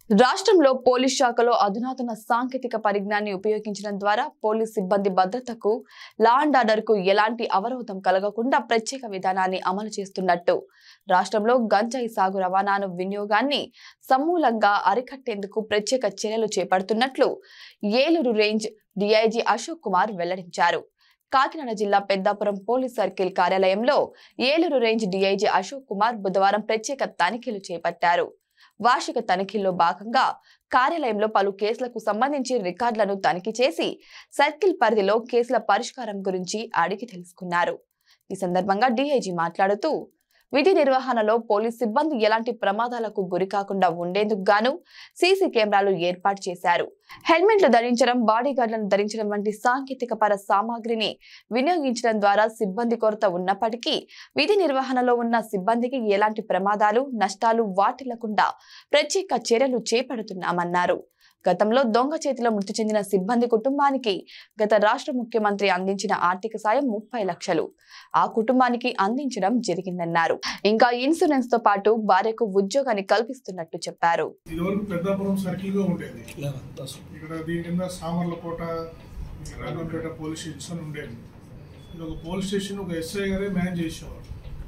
రాష్ట్రంలో పోలీస్ శాఖలో అధునాతన సాంకేతిక పరిజ్ఞానాన్ని ఉపయోగించడం ద్వారా పోలీస్ సిబ్బంది భద్రతకు లా అండ్ ఆర్డర్ కు ఎలాంటి అవరోధం కలగకుండా ప్రత్యేక విధానాన్ని అమలు చేస్తున్నట్టు రాష్ట్రంలో గంజాయి సాగు రవాణాను వినియోగాన్ని సమూలంగా అరికట్టేందుకు ప్రత్యేక చర్యలు చేపడుతున్నట్లు ఏలూరు రేంజ్ డిఐజీ అశోక్ కుమార్ వెల్లడించారు కాకినాడ జిల్లా పెద్దాపురం పోలీస్ సర్కిల్ కార్యాలయంలో ఏలూరు రేంజ్ డిఐజీ అశోక్ కుమార్ బుధవారం ప్రత్యేక తనిఖీలు చేపట్టారు వార్షిక తనిఖీల్లో భాగంగా కార్యాలయంలో పలు కేసులకు సంబంధించి రికార్డులను తనిఖీ చేసి సర్కిల్ పరిధిలో కేసుల పరిష్కారం గురించి అడిగి తెలుసుకున్నారు ఈ సందర్భంగా డీఐజీ మాట్లాడుతూ విధి నిర్వహణలో పోలీస్ సిబ్బంది ఎలాంటి ప్రమాదాలకు గురి కాకుండా ఉండేందుకు గాను సీసీ కెమెరాలు ఏర్పాటు చేశారు హెల్మెట్లు ధరించడం బాడీ గార్డులను ధరించడం వంటి సాంకేతిక పర సామాగ్రిని వినియోగించడం ద్వారా సిబ్బంది కొరత ఉన్నప్పటికీ విధి నిర్వహణలో ఉన్న సిబ్బందికి ఎలాంటి ప్రమాదాలు నష్టాలు వాటిల్లకుండా ప్రత్యేక చర్యలు చేపడుతున్నామన్నారు గతంలో దొంగ చేతిలో మృతి చెందిన సిబ్బంది కుటుంబానికి గత రాష్ట్ర ముఖ్యమంత్రి అందించిన ఆర్థిక సాయం ముప్పై లక్షలు ఆ కుటుంబానికి అందించడం జరిగిందన్నారు ఇంకా ఇన్సూరెన్స్ తో పాటు భార్యకు ఉద్యోగాన్ని కల్పిస్తున్నట్టు చెప్పారు ఇదివరకు పెద్దాపురం సర్కిల్ గా ఉండేది ఇక్కడ దీని కింద సామర్లకోట రాగంపేట పోలీస్ స్టేషన్ అని ఉండేది ఇది ఒక పోలీస్ స్టేషన్ ఒక ఎస్ఐ గారే మేనేజ్ చేసేవారు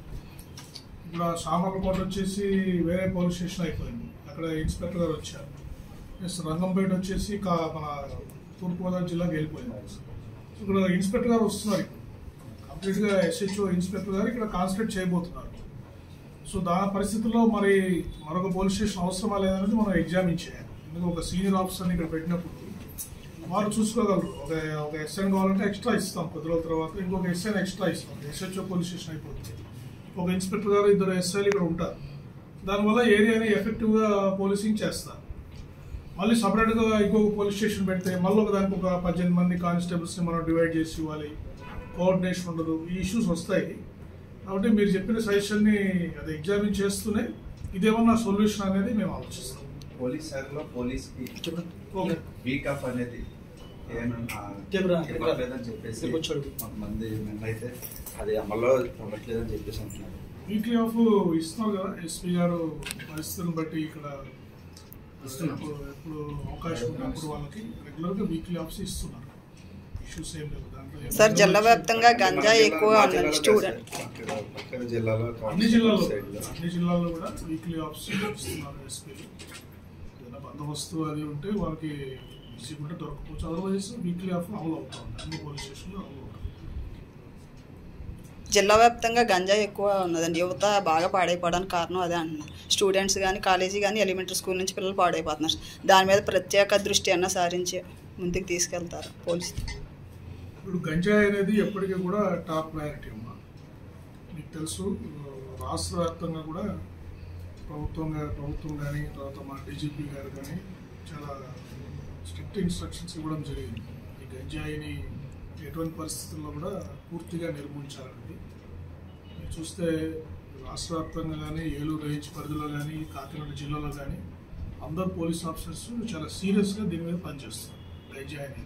ఇప్పుడు ఆ సామర్లకోట వచ్చేసి వేరే పోలీస్ స్టేషన్ అయిపోయింది అక్కడ ఇన్స్పెక్టర్ గారు వచ్చారు ప్లస్ రంగంపేట వచ్చేసి కా మన తూర్పుగోదావరి జిల్లాకి వెళ్ళిపోయింది ఇక్కడ ఇన్స్పెక్టర్ గారు వస్తున్నారు ఇప్పుడు కంప్లీట్గా ఎస్హెచ్ఓ ఇన్స్పెక్టర్ గారు ఇక్కడ కాన్సన్ట్రేట్ చేయబోతున్నారు సో దాని పరిస్థితుల్లో మరి మరొక పోలీస్ స్టేషన్ అవసరమా లేదనేది మనం ఎగ్జామిన్ చేయాలి ఎందుకంటే ఒక సీనియర్ ఆఫీసర్ని ఇక్కడ పెట్టినప్పుడు వారు చూసుకోగలరు ఒక ఒక ఎస్ఐన్ కావాలంటే ఎక్స్ట్రా ఇస్తాం కొద్ది రోజుల తర్వాత ఇంకొక ఎస్ఐన్ ఎక్స్ట్రా ఇస్తాం ఎస్హెచ్ఓ పోలీస్ స్టేషన్ అయిపోతుంది ఒక ఇన్స్పెక్టర్ గారు ఇద్దరు ఎస్ఐలు ఇక్కడ ఉంటారు దానివల్ల ఏరియాని ఎఫెక్టివ్గా పోలీసింగ్ చేస్తారు మళ్ళీ సపరేట్గా ఇంకొక పోలీస్ స్టేషన్ పెడితే మళ్ళీ ఒక దానికి ఒక పద్దెనిమిది మంది కానిస్టేబుల్స్ని మనం డివైడ్ చేసి ఇవ్వాలి కోఆర్డినేషన్ ఉండదు ఈ ఇష్యూస్ వస్తాయి కాబట్టి మీరు చెప్పిన సజెషన్ని అది ఎగ్జామిన్ చేస్తూనే ఇదేమన్నా సొల్యూషన్ అనేది మేము ఆలోచిస్తాం పోలీస్ శాఖలో పోలీస్ కి ఓకే వీక్ ఆఫ్ అనేది ఏమన్నా కెమెరా, ఇవ్వట్లేదని చెప్పేసి రేపు వచ్చాడు. కొంతమంది అయితే అది అమల్లో ఇవ్వట్లేదని చెప్పేసి అంటున్నారు వీక్లీ ఆఫ్ ఇస్తున్నారు కదా ఎస్పీ గారు పరిస్థితులను బట్టి ఇక్కడ ఇస్తున్నాం. ఎప్పుడు ఎప్పుడు అవకాశం ఉన్నప్పుడు వాళ్ళకి రెగ్యులర్గా వీక్లీ ఆఫ్స్ ఇస్తున్నారు ఇష్యూస్ ఏం లేవు దాంట్లో ఏం సార్ లేదు. జిల్లా వ్యాప్తంగా గంజాయి ఎక్కువ మా ఉందండి జిల్లాలో స్టూడెంట్ పక్కన పక్కన జిల్లాలో అన్ని జిల్లాల్లో సైడ్లో. అన్ని జిల్లాల్లో కూడా వీక్లీ ఆఫ్స్ ఇస్తున్నారు ఎస్పీలు ఏదైనా బందోబస్తు అది ఉంటే వాళ్ళకి ఈజీగా ఉంటే దొరకపోవచ్చు అదర్వైజ్ వీక్లీ ఆఫ్ అమలు అవుతా ఉంది అన్ని పోలీస్ స్టేషన్లో అమలు అవుతుంది జిల్లా వ్యాప్తంగా గంజాయి ఎక్కువ ఉన్నదండి యువత బాగా పాడైపోవడానికి కారణం అదే అంటున్నారు స్టూడెంట్స్ కానీ కాలేజీ కానీ ఎలిమెంటరీ స్కూల్ నుంచి పిల్లలు పాడైపోతున్నారు దాని మీద ప్రత్యేక దృష్టి అన్న సారించి ముందుకు తీసుకెళ్తారు పోలీసులు ఇప్పుడు గంజాయి అనేది ఎప్పటికీ కూడా టాప్ ప్రయారిటీ అమ్మా మీకు తెలుసు రాష్ట్ర వ్యాప్తంగా కూడా ప్రభుత్వం గా- ప్రభుత్వం కానీ తర్వాత మా డీజీపీ గారు కానీ చాలా స్ట్రిక్ట్ ఇన్స్ట్రక్షన్స్ ఇవ్వడం జరిగింది ఈ గంజాయిని ఎటువంటి పరిస్థితుల్లో కూడా పూర్తిగా నిర్మూలించాలనేది మీరు చూస్తే రాష్ట్ర వ్యాప్తంగా కానీ ఏలూరు రేంజ్ పరిధిలో కానీ కాకినాడ జిల్లాలో కానీ అందరు పోలీస్ ఆఫీసర్స్ చాలా సీరియస్గా దీని మీద పనిచేస్తారు గంజాయి అనేది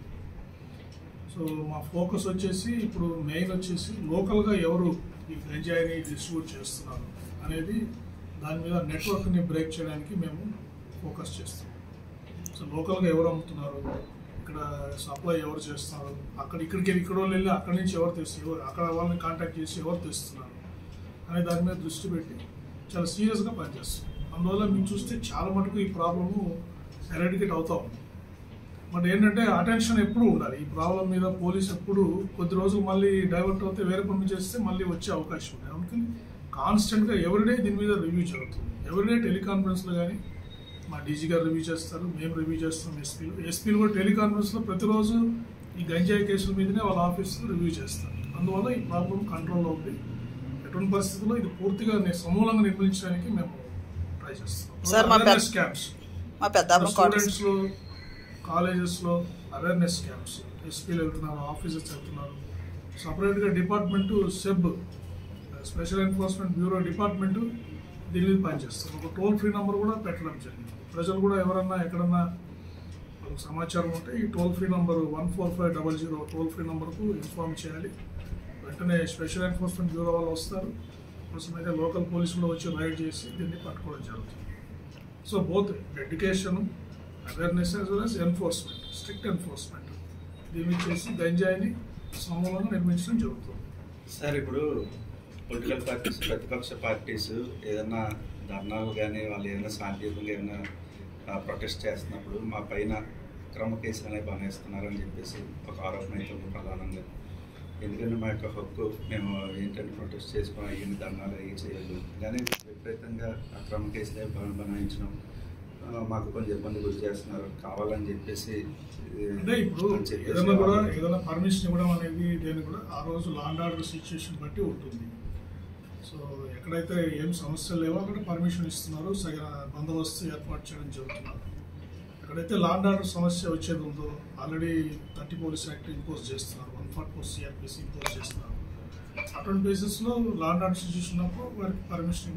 సో మా ఫోకస్ వచ్చేసి ఇప్పుడు మెయిన్ వచ్చేసి లోకల్గా ఎవరు ఈ గంజాయిని డిస్ట్రిబ్యూట్ చేస్తున్నారు అనేది దాని మీద నెట్వర్క్ని బ్రేక్ చేయడానికి మేము ఫోకస్ చేస్తాం సో లోకల్గా ఎవరు అమ్ముతున్నారు ఇక్కడ సప్లై ఎవరు చేస్తున్నారు అక్కడ ఇక్కడికి వెళ్ళి ఇక్కడ వాళ్ళు వెళ్ళి అక్కడి నుంచి ఎవరు తెస్తారు ఎవరు అక్కడ వాళ్ళని కాంటాక్ట్ చేసి ఎవరు తెస్తున్నారు అనే దాని మీద దృష్టి పెట్టి చాలా సీరియస్గా పనిచేస్తాం అందువల్ల మేము చూస్తే చాలా మటుకు ఈ ప్రాబ్లము ఎరాడికేట్ అవుతా ఉంది బట్ ఏంటంటే అటెన్షన్ ఎప్పుడు ఉండాలి ఈ ప్రాబ్లం మీద పోలీస్ ఎప్పుడు కొద్ది రోజులు మళ్ళీ డైవర్ట్ అవుతే వేరే పనులు చేస్తే మళ్ళీ వచ్చే అవకాశం ఉంది అందుకని కాన్స్టెంట్గా ఎవ్రీడే దీని మీద రివ్యూ జరుగుతుంది ఎవ్రీడే టెలికాన్ఫరెన్స్లో కానీ మా డీజీ గారు రివ్యూ చేస్తారు మేము రివ్యూ చేస్తాం ఎస్పీలు ఎస్పీలు కూడా టెలికాన్ఫరెన్స్లో ప్రతిరోజు ఈ గంజాయి కేసుల మీదనే వాళ్ళ ఆఫీస్లో రివ్యూ చేస్తారు అందువల్ల ఈ ప్రాబ్లం కంట్రోల్లో ఉంది ఎటువంటి పరిస్థితుల్లో ఇది పూర్తిగా ని- సమూలంగా నిర్మించడానికి మేము ట్రై చేస్తాం సార్, మా పెద్ద- Awareness camps. మా పెద్దాపురం క్వార్టర్స్ స్టూడెంట్స్లో కాలేజెస్లో అవేర్నెస్ క్యాంప్స్ ఎస్పీలు వెళ్తున్నారు ఆఫీసర్స్ వెళ్తున్నారు సపరేట్గా department SEB special enforcement bureau department దీని మీద పనిచేస్తారు ఒక టోల్ ఫ్రీ నెంబర్ కూడా పెట్టడం జరిగింది ప్రజలు కూడా ఎవరన్నా ఎక్కడన్నా వాళ్ళకి సమాచారం ఉంటే ఈ toll free number one four five double zero toll free నెంబర్కు ఇన్ఫార్మ్ చేయాలి వెంటనే స్పెషల్ ఎన్ఫోర్స్మెంట్ బ్యూరో వాళ్ళు వస్తారు అవసరమైతే లోకల్ పోలీసులు వచ్చి రైడ్ చేసి దీన్ని పట్టుకోవడం జరుగుతుంది so both education awareness as well as enforcement strict enforcement దీన్ని చేసి గంజాయిని సమూలంగా నిర్మించడం జరుగుతుంది సార్ ఇప్పుడు పొలిటికల్ పార్టీస్ ప్రతిపక్ష పార్టీస్ ఏదైనా ధర్నాలు కానీ వాళ్ళు ఏదైనా శాంతియుతంగా ఏదైనా ప్రొటెస్ట్ చేస్తున్నప్పుడు మా పైన క్రమ కేసులు అనేవి బనేస్తున్నారని చెప్పేసి ఒక ఆరోపణ అయితే ఉంది ప్రధానంగా ఎందుకంటే మా యొక్క హక్కు మేము ఏంటంటే ప్రొటెస్ట్ చేసుకుని అయ్యింది ధర్నాలు అయ్యి చేయలేదు కానీ విపరీతంగా ఆ క్రమ కేసులే బన బనాయించడం ఆ, మాకు కొంచెం ఇబ్బంది గురి చేస్తున్నారు కావాలని చెప్పేసి ఇది అంటే ఇప్పుడు అని చెప్పేసి ఏదైనా కూడా వాళ్ళు- ఏదైనా పర్మిషన్ ఇవ్వడం అనేది దేని కూడా ఆ రోజు లాండ్ ఆర్డర్ సిచ్యుయేషన్ బట్టి ఉంటుంది సో ఎక్కడైతే ఏం సమస్యలు లేవో అక్కడ పర్మిషన్ ఇస్తున్నారు సగ బందోబస్తు ఏర్పాటు చేయడం జరుగుతున్నారు ఎక్కడైతే లాండ్ ఆర్డర్ సమస్య వచ్చేది ఉందో already thirty police act impose చేస్తున్నారు one forty four CrPC impose చేస్తున్నారు అటువంటి బేసిస్లో లాండ్ ఆర్డర్ సిచ్యుయేషన్ ఉన్నప్పుడు వారికి పర్మిషన్